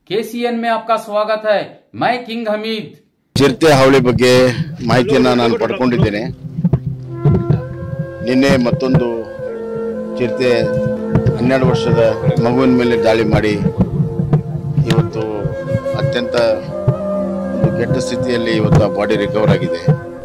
KCN में आपका स्वागत है मैं किंग हमीद ಚಿರತೆ ಹಾವಳಿ ಬಗ್ಗೆ ಮಾಹಿತಿಯನ್ನು ನಾನು ಪಡ್ಕೊಂಡಿದ್ದೇನೆ ನಿನ್ನೆ ಮತ್ತೊಂದು ಚಿರತೆ ಹನ್ನೆರಡು ವರ್ಷದ ಮಗುವಿನ ಮೇಲೆ ದಾಳಿ ಮಾಡಿ ಇವತ್ತು ಅತ್ಯಂತ ಒಂದು ಕೆಟ್ಟ ಸ್ಥಿತಿಯಲ್ಲಿ ಇವತ್ತು ಆ ಬಾಡಿ ರಿಕವರ್ ಆಗಿದೆ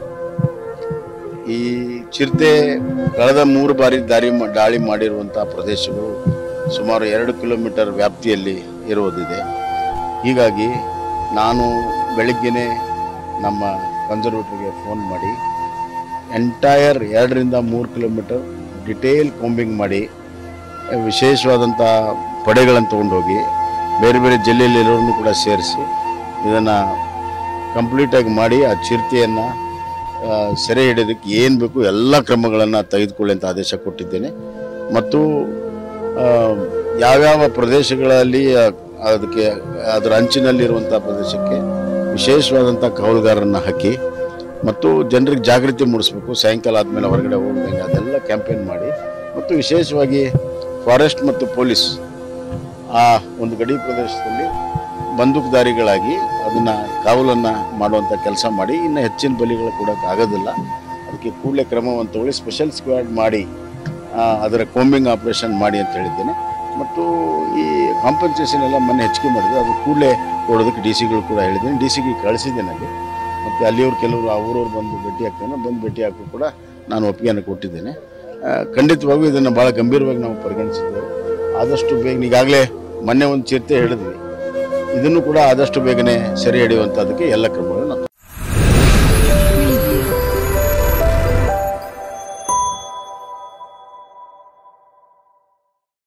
ಈ ಚಿರತೆ ಕಳೆದ ಮೂರು ಬಾರಿ ದಾರಿ ಮಾ- ದಾಳಿ ಮಾಡಿರುವಂಥ ಪ್ರದೇಶಗಳು ಸುಮಾರು ಎರಡು ಕಿಲೋಮೀಟರ್ ವ್ಯಾಪ್ತಿಯಲ್ಲಿ ಇರುವುದಿದೆ ಹೀಗಾಗಿ ನಾನು ಬೆಳಗ್ಗೆನೇ ನಮ್ಮ ಕನ್ಸರ್ವೇಟರ್ಗೆ ಫೋನ್ ಮಾಡಿ ಎಂಟೈರ್ ಎರಡರಿಂದ ಮೂರು ಕಿಲೋಮೀಟರ್ ಡಿಟೇಲ್ ಕಾಂಬಿಂಗ್ ಮಾಡಿ ವಿಶೇಷವಾದಂಥ ಪಡೆಗಳನ್ನು ತೊಗೊಂಡೋಗಿ ಬೇರೆ ಬೇರೆ ಜಿಲ್ಲೆಯಲ್ಲಿರೋರನ್ನು ಕೂಡ ಸೇರಿಸಿ ಇದನ್ನು ಕಂಪ್ಲೀಟಾಗಿ ಮಾಡಿ ಆ ಚಿರತೆಯನ್ನು ಸೆರೆ ಹಿಡಿಯೋದಕ್ಕೆ ಏನು ಬೇಕು ಎಲ್ಲ ಕ್ರಮಗಳನ್ನು ತೆಗೆದುಕೊಳ್ಳಿ ಅಂತ ಆದೇಶ ಕೊಟ್ಟಿದ್ದೇನೆ ಮತ್ತು ಆ, ಯಾವ್ಯಾವ ಪ್ರದೇಶಗಳಲ್ಲಿ ಆ, ಅದಕ್ಕೆ ಅದರ ಅಂಚಿನಲ್ಲಿರುವಂಥ ಪ್ರದೇಶಕ್ಕೆ ವಿಶೇಷವಾದಂಥ ಕಾವಲುಗಾರರನ್ನು ಹಾಕಿ ಮತ್ತು ಜನರಿಗೆ ಜಾಗೃತಿ ಮೂಡಿಸ್ಬೇಕು ಸಾಯಂಕಾಲ ಆದಮೇಲೆ ಹೊರಗಡೆ ಹೋಗ್ದಂಗೆ ಅದೆಲ್ಲ ಕ್ಯಾಂಪೇನ್ ಮಾಡಿ ಮತ್ತು ವಿಶೇಷವಾಗಿ ಫಾರೆಸ್ಟ್ ಮತ್ತು ಪೊಲೀಸ್ ಆ ಒಂದು ಗಡಿ ಪ್ರದೇಶದಲ್ಲಿ ಬಂದೂಕುದಾರಿಗಳಾಗಿ ಅದನ್ನು ಕಾವಲನ್ನು ಮಾಡುವಂಥ ಕೆಲಸ ಮಾಡಿ ಇನ್ನು ಹೆಚ್ಚಿನ ಬಲಿಗಳು ಕೊಡೋಕೆ ಆಗೋದಿಲ್ಲ ಅದಕ್ಕೆ ಕೂಡಲೇ ಕ್ರಮವನ್ನು ತಗೊಳ್ಳಿ ಸ್ಪೆಷಲ್ ಸ್ಕ್ವಾಡ್ ಮಾಡಿ ಆ, ಅದರ ಕೋಂಬಿಂಗ್ ಆಪರೇಷನ್ ಮಾಡಿ ಅಂತ ಹೇಳಿದ್ದೇನೆ ಮತ್ತು ಈ ಕಾಂಪನ್ಸೇಷನ್ ಎಲ್ಲ ಮೊನ್ನೆ ಹೆಚ್ಚಿಗೆ ಮಾಡಿದೆ ಅದು ಕೂಡಲೇ ಕೊಡೋದಕ್ಕೆ ಡಿ ಸಿಗಳು ಕೂಡ ಹೇಳಿದ್ದೀನಿ ಡಿ ಸಿಗೆ ಕಳಿಸಿದ್ದೇನೆ ಅಲ್ಲಿ ಮತ್ತು ಅಲ್ಲಿಯವ್ರು ಕೆಲವರು ಆ ಊರವ್ರು ಬಂದು ಭೇಟಿ ಆಗ್ತಾನೆ ಬಂದು ಭೇಟಿ ಹಾಕಿ ಕೂಡ ನಾನು ಒಪ್ಪಿಗೆಯನ್ನು ಕೊಟ್ಟಿದ್ದೇನೆ ಆ, ಖಂಡಿತವಾಗೂ ಇದನ್ನು ಭಾಳ ಗಂಭೀರವಾಗಿ ನಾವು ಪರಿಗಣಿಸಿದ್ದೇವೆ ಆದಷ್ಟು ಬೇಗ ಈಗಾಗಲೇ ಮೊನ್ನೆ ಒಂದು ಚಿರತೆ ಹೇಳಿದ್ವಿ ಇದನ್ನು ಕೂಡ ಆದಷ್ಟು ಬೇಗನೆ ಸೆರೆ ಹಿಡಿಯುವಂಥದ್ದಕ್ಕೆ ಎಲ್ಲ ಕ್ರಮಗಳು